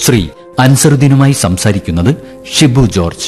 ശ്രീ അൻസറുദ്ദീനുമായി സംസാരിക്കുന്നത് Shibu George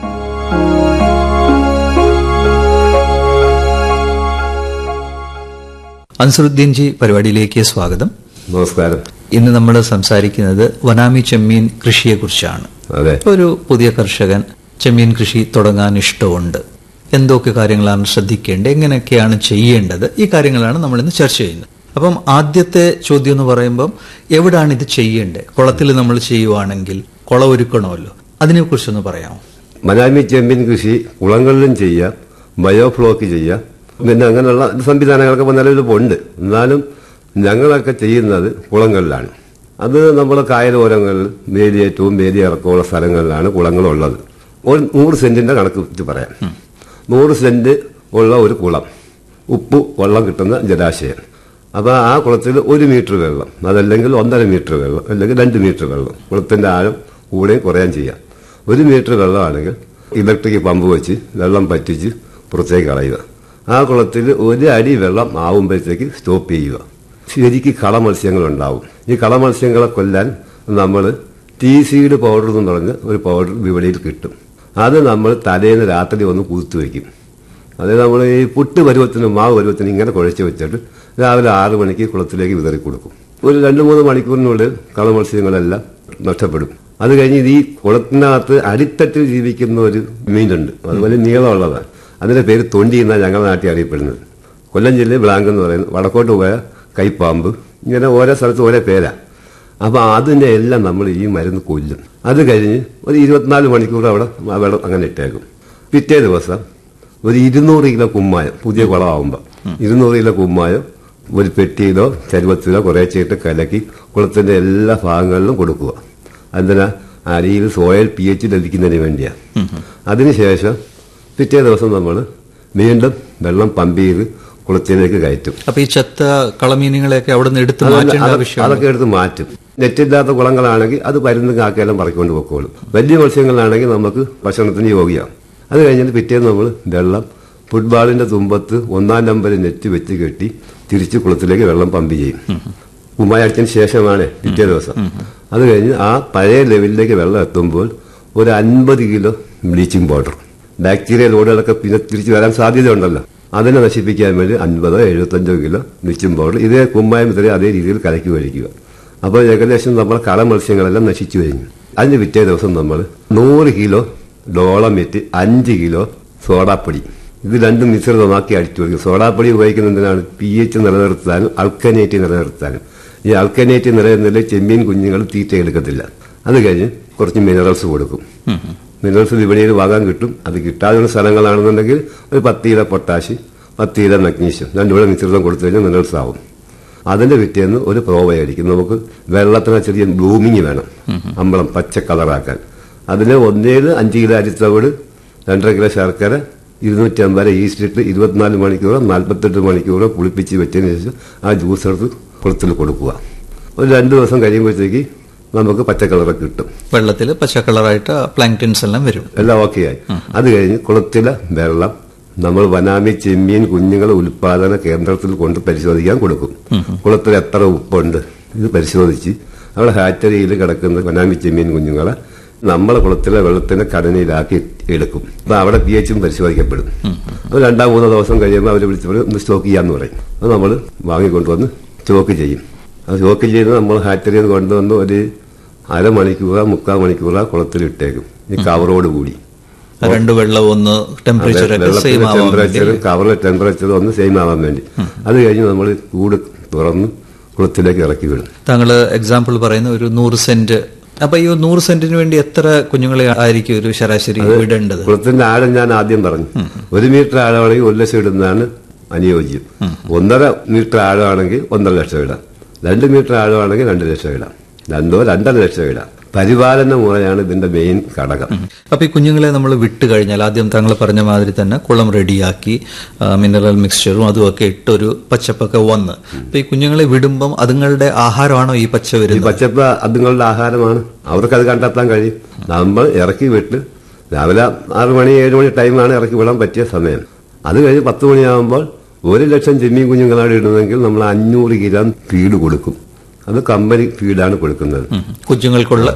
Ansaruddin G പരിപാടിയിലേക്ക് സ്വാഗതം നമസ്കാരം ഇന്ന് നമ്മൾ സംസാരിക്കുന്നത് വനാമി ചെമ്മീൻ കൃഷിയെക്കുറിച്ചാണ് അതെ ഒരു പുതിയ കർഷകൻ ചെമ്മീൻ കൃഷി തുടങ്ങാൻ ഇഷ്ടമുണ്ട് എന്തൊക്കെ കാര്യങ്ങളാണ് ശ്രദ്ധിക്കേണ്ടത് എങ്ങനെയൊക്കെയാണ് ചെയ്യേണ്ടത് ഈ കാര്യങ്ങളാണ് നമ്മൾ ഇന്ന് ചർച്ച ചെയ്യുന്നത് അപ്പം ആദ്യത്തെ ചോദ്യം എന്ന് പറയുമ്പം എവിടാണ് ഇത് ചെയ്യേണ്ടത് കുളത്തിൽ നമ്മൾ ചെയ്യുവാണെങ്കിൽ കുളം ഒരുക്കണമല്ലോ അതിനെക്കുറിച്ചൊന്ന് പറയാമോ മനാമി ചെമ്മീൻ കൃഷി കുളങ്ങളിലും ചെയ്യാം ബയോഫ്ലോക്ക് ചെയ്യാം പിന്നെ അങ്ങനെയുള്ള സംവിധാനങ്ങളൊക്കെ ഇപ്പൊ നിലവിൽ ഉണ്ട് എന്നാലും ഞങ്ങളൊക്കെ ചെയ്യുന്നത് കുളങ്ങളിലാണ് അത് നമ്മുടെ കായലോരങ്ങളിൽ വേലിയേറ്റവും വേലി ഇറക്കമുള്ള സ്ഥലങ്ങളിലാണ് കുളങ്ങളുള്ളത് ഒരു നൂറ് സെന്റിന്റെ കണക്ക് വെച്ച് പറയാം നൂറ് സെന്റ് ഉള്ള ഒരു കുളം ഉപ്പ് വെള്ളം കിട്ടുന്ന ജലാശയം അപ്പോൾ ആ കുളത്തിൽ ഒരു മീറ്റർ വെള്ളം അതല്ലെങ്കിൽ ഒന്നര മീറ്റർ വെള്ളം അല്ലെങ്കിൽ രണ്ട് മീറ്റർ വെള്ളം കുളത്തിന്റെ ആഴം കൂടെയും കുറയാൻ ചെയ്യാം ഒരു മീറ്റർ വെള്ളമാണെങ്കിൽ ഇലക്ട്രിക് പമ്പ് വെച്ച് വെള്ളം പറ്റിച്ച് പുറത്തേക്ക് കളയുക ആ കുളത്തിൽ ഒരു അടി വെള്ളം ആവുമ്പോഴത്തേക്ക് സ്റ്റോപ്പ് ചെയ്യുക ശരിക്ക് കള മത്സ്യങ്ങളുണ്ടാവും ഈ കള മത്സ്യങ്ങളെ കൊല്ലാൻ നമ്മൾ ടീ സീഡ് പൗഡർ എന്ന് പറഞ്ഞ ഒരു പൗഡർ വിപണിയിൽ കിട്ടും അത് നമ്മൾ തലേന്ന് രാത്രി ഒന്ന് കുതിർത്ത് വയ്ക്കും അത് നമ്മൾ ഈ പുട്ട് പരുവത്തിന് മാവ് പരുവത്തിന് ഇങ്ങനെ കുഴച്ച് വെച്ചിട്ട് രാവിലെ ആറ് മണിക്ക് കുളത്തിലേക്ക് വിതറി കൊടുക്കും ഒരു രണ്ട് മൂന്ന് മണിക്കൂറിനുള്ളിൽ കള മത്സ്യങ്ങളെല്ലാം നഷ്ടപ്പെടും അത് കഴിഞ്ഞ് ഇത് ഈ കുളത്തിനകത്ത് അടിത്തട്ടിൽ ജീവിക്കുന്ന ഒരു മീനുണ്ട് അത് വലിയ നീളമുള്ളതാണ് അതിന്റെ പേര് തൊണ്ടി എന്നാണ് ഞങ്ങളുടെ നാട്ടിൽ അറിയപ്പെടുന്നത് കൊല്ലം ജില്ലയിൽ ബ്ലാങ്ക് എന്ന് പറയുന്നത് വടക്കോട്ട് പോയ കൈപ്പാമ്പ് ഇങ്ങനെ ഓരോ സ്ഥലത്ത് ഓരോ പേരാ അപ്പൊ അതിനെ എല്ലാം നമ്മൾ ഈ മരുന്ന് കൊല്ലും അത് കഴിഞ്ഞ് ഒരു ഇരുപത്തിനാല് മണിക്കൂർ അവിടെ ആ വെള്ളം അങ്ങനെ ഇട്ടേക്കും പിറ്റേ ദിവസം ഒരു ഇരുന്നൂറ് കിലോ കുമ്മായം പുതിയ കുളമാകുമ്പോൾ ഇരുന്നൂറ് കിലോ കുമ്മായം ഒരു പെട്ടിയിലോ ചരുവത്തിലോ കുറേശ്ശായിട്ട് കലക്കി കുളത്തിന്റെ എല്ലാ ഭാഗങ്ങളിലും കൊടുക്കുക എന്തിനാ അരിയിൽ സോയിൽ പി എച്ച് ലഭിക്കുന്നതിന് വേണ്ടിയാ അതിനുശേഷം പിറ്റേ ദിവസം നമ്മൾ വീണ്ടും വെള്ളം പമ്പ് ചെയ്ത് കുളത്തിലേക്ക് കയറ്റും അപ്പൊ ഈ ചത്ത കളമീനുകളെയൊക്കെ അവിടെ നിന്ന് എടുത്ത് അതല്ല, മാറ്റേണ്ട അത് ആവശ്യമാണ് അതൊക്കെ എടുത്ത് മാറ്റും നെറ്റില്ലാത്ത കുളങ്ങളാണെങ്കിൽ അത് പരുന്ന് കാക്കയെല്ലാം പറക്കൊണ്ട് പൊക്കോളും വലിയ മത്സ്യങ്ങളാണെങ്കിൽ നമുക്ക് ഭക്ഷണത്തിന് യോഗ്യമാണ് അത് കഴിഞ്ഞിട്ട് പിറ്റേന്ന് നമ്മൾ വെള്ളം ഫുട്ബോളിന്റെ തുമ്പത്ത് ഒന്നാം നമ്പർ നെറ്റ് വെച്ച് കെട്ടി തിരിച്ച് കുളത്തിലേക്ക് വെള്ളം പമ്പ് ചെയ്യും കുമ്മായി അടിച്ചതിന് ശേഷമാണ് പിറ്റേ ദിവസം അത് കഴിഞ്ഞ് ആ പഴയ ലെവലിലേക്ക് വെള്ളം എത്തുമ്പോൾ ഒരു അൻപത് കിലോ ബ്ലീച്ചിങ് പൗഡർ ബാക്ടീരിയ ലോഡുകളൊക്കെ പിന്നെ തിരിച്ചു വരാൻ സാധ്യതയുണ്ടല്ലോ അതിനെ നശിപ്പിക്കാൻ വേണ്ടി അൻപതോ എഴുപത്തഞ്ചോ കിലോ ബ്ലീച്ചിങ് പൗഡർ ഇതേ കുമ്മായം ഇത്രയും അതേ രീതിയിൽ കലക്കി കഴിക്കുക അപ്പോൾ ഏകദേശം നമ്മുടെ കള മത്സ്യങ്ങളെല്ലാം നശിച്ചു കഴിഞ്ഞു അതിന് പിറ്റേ ദിവസം നമ്മൾ നൂറ് കിലോ ഡോളമിറ്റ് അഞ്ച് കിലോ സോഡാപ്പൊടി ഇത് രണ്ടും മിശ്രിതമാക്കി അടിച്ചു കൊടുക്കും സോഡാപ്പൊടി ഉപയോഗിക്കുന്നതിനാണ് പി എച്ച് നിലനിർത്താനും അൾക്കനേറ്റ് നിലനിർത്താനും ഈ അൾക്കനേറ്റ് നിലനിർത്തില്ല ചെമ്മീൻ കുഞ്ഞുങ്ങൾ തീറ്റ എടുക്കത്തില്ല അത് കഴിഞ്ഞ് കുറച്ച് മിനറൽസ് കൊടുക്കും മിനറൽസ് വിപണിയിൽ വാങ്ങാൻ കിട്ടും അത് കിട്ടാവുന്ന സ്ഥലങ്ങളാണെന്നുണ്ടെങ്കിൽ ഒരു പത്ത് കിലോ പൊട്ടാഷ് പത്ത് കിലോ മഗ്നീഷ്യം രണ്ടുകൂടെ മിശ്രിതം കൊടുത്തു കഴിഞ്ഞാൽ മിനറൽസ് ആവും അതിന്റെ പിറ്റേന്ന് ഒരു പ്രോവയായിരിക്കും നമുക്ക് വെള്ളത്തിന് ചെറിയ ബ്ലൂമിങ് വേണം അമ്പളം പച്ച കളറാക്കാൻ അതിന് ഒന്നേല് അഞ്ച് കിലോ അരിത്തവിട് രണ്ടര കിലോ ശർക്കര ഇരുന്നൂറ്റി അമ്പത് ഈസ്റ്റ് ഇട്ട് ഇരുപത്തിനാല് മണിക്കൂറോ നാൽപ്പത്തെട്ട് മണിക്കൂറോ പുളിപ്പിച്ച് വെച്ചതിന് ശേഷം ആ ജ്യൂസ് എടുത്ത് കുളത്തിൽ കൊടുക്കുക ഒരു രണ്ട് ദിവസം കഴിയുമ്പോഴത്തേക്ക് നമുക്ക് പച്ച കളറൊക്കെ കിട്ടും വെള്ളത്തിൽ പച്ച കളറായിട്ട് പ്ലാങ്ക്ടൻസ് എല്ലാം വരും എല്ലാം ഓക്കെ ആയി അത് കഴിഞ്ഞ് കുളത്തിലെ വെള്ളം നമ്മൾ വനാമി ചെമ്മീൻ കുഞ്ഞുങ്ങളെ ഉൽപാദന കേന്ദ്രത്തിൽ കൊണ്ട് പരിശോധിക്കാൻ കൊടുക്കും കുളത്തിൽ എത്ര ഉപ്പുണ്ട് ഇത് പരിശോധിച്ച് അവിടെ ഹാറ്ററിയിൽ കിടക്കുന്ന വനാമി ചെമ്മീൻ കുഞ്ഞുങ്ങളെ നമ്മളെ കുളത്തിലെ വെള്ളത്തിന്റെ ഘടനയിലാക്കി എടുക്കും അപ്പൊ അവിടെ പി എച്ചും പരിശോധിക്കപ്പെടും അത് രണ്ടാം മൂന്നോ ദിവസം കഴിയുമ്പോൾ അവർ വിളിച്ചപ്പോൾ ഒന്ന് സ്റ്റോക്ക് ചെയ്യാന്ന് പറയും അത് നമ്മൾ വാങ്ങിക്കൊണ്ടുവന്ന് സ്റ്റോക്ക് ചെയ്യും അത് സ്റ്റോക്ക് ചെയ്ത് നമ്മൾ ഹാറ്ററിയിൽ നിന്ന് കൊണ്ടുവന്ന് ഒരു അരമണിക്കൂറോ മുക്കാൽ മണിക്കൂറോ കുളത്തിൽ ഇട്ടേക്കും ഈ കവറോട് കൂടി ആ രണ്ട് വെള്ളം ഒന്ന് ടെമ്പറേച്ചർ ഒക്കെ സെയിം ആവാൻ വേണ്ടി ടെമ്പറേച്ചറും കവറിലെ ടെമ്പറേച്ചറും ഒന്ന് സെയിം ആവാൻ വേണ്ടി അത് കഴിഞ്ഞ് നമ്മൾ കൂട് തുറന്ന് കുളത്തിലേക്ക് ഇറക്കി വിടും താങ്കൾ എക്സാമ്പിൾ പറയുന്ന ഒരു നൂറ് സെന്റ് അപ്പൊ ഈ നൂറ് സെന്റിന് വേണ്ടി എത്ര കുഞ്ഞുങ്ങളെ ആയിരിക്കും ഒരു ശരാശരി വിടേണ്ടത് കുളത്തിന്റെ ആഴം ഞാൻ ആദ്യം പറഞ്ഞു ഒരു മീറ്റർ ആഴമാണെങ്കിൽ ഒരു ലക്ഷം ഇടുന്നതാണ് അനുയോജ്യം ഒന്നര മീറ്റർ ആഴമാണെങ്കിൽ ഒന്നര ലക്ഷം ഇടാം രണ്ട് മീറ്റർ ആഴമാണെങ്കിൽ രണ്ട് ലക്ഷം ഇടാം രണ്ടോ രണ്ടര ലക്ഷം ഇടാം പരിപാലന മുറയാണ് ഇതിന്റെ മെയിൻ ഘടകം അപ്പൊ ഈ കുഞ്ഞുങ്ങളെ നമ്മൾ വിട്ട് കഴിഞ്ഞാൽ ആദ്യം താങ്കൾ പറഞ്ഞ മാതിരി തന്നെ കുളം റെഡിയാക്കി മിനറൽ മിക്സ്ചറും അതുമൊക്കെ ഇട്ടൊരു പച്ചപ്പൊക്കെ വന്ന് അപ്പൊ ഈ കുഞ്ഞുങ്ങളെ വിടുമ്പം അതുങ്ങളുടെ ആഹാരമാണോ ഈ പച്ച ഈ വരുന്നത് പച്ചപ്പ് അതുങ്ങളുടെ ആഹാരമാണ് അവർക്കത് കണ്ടെത്താൻ കഴിയും നമ്മൾ ഇറക്കി വിട്ട് രാവിലെ ആറ് മണി ഏഴ് മണി ടൈമാണ് ഇറക്കി വിടാൻ പറ്റിയ സമയം അത് കഴിഞ്ഞ് പത്ത് മണിയാകുമ്പോൾ ഒരു ലക്ഷം ചെമ്മീൻ കുഞ്ഞുങ്ങളാണ് ഇടുന്നതെങ്കിൽ നമ്മൾ അഞ്ഞൂറ് കിലോ ഫീഡ് കൊടുക്കും അത് കമ്പനി ഫീഡാണ് കൊടുക്കുന്നത് കുഞ്ഞുങ്ങൾക്കുള്ള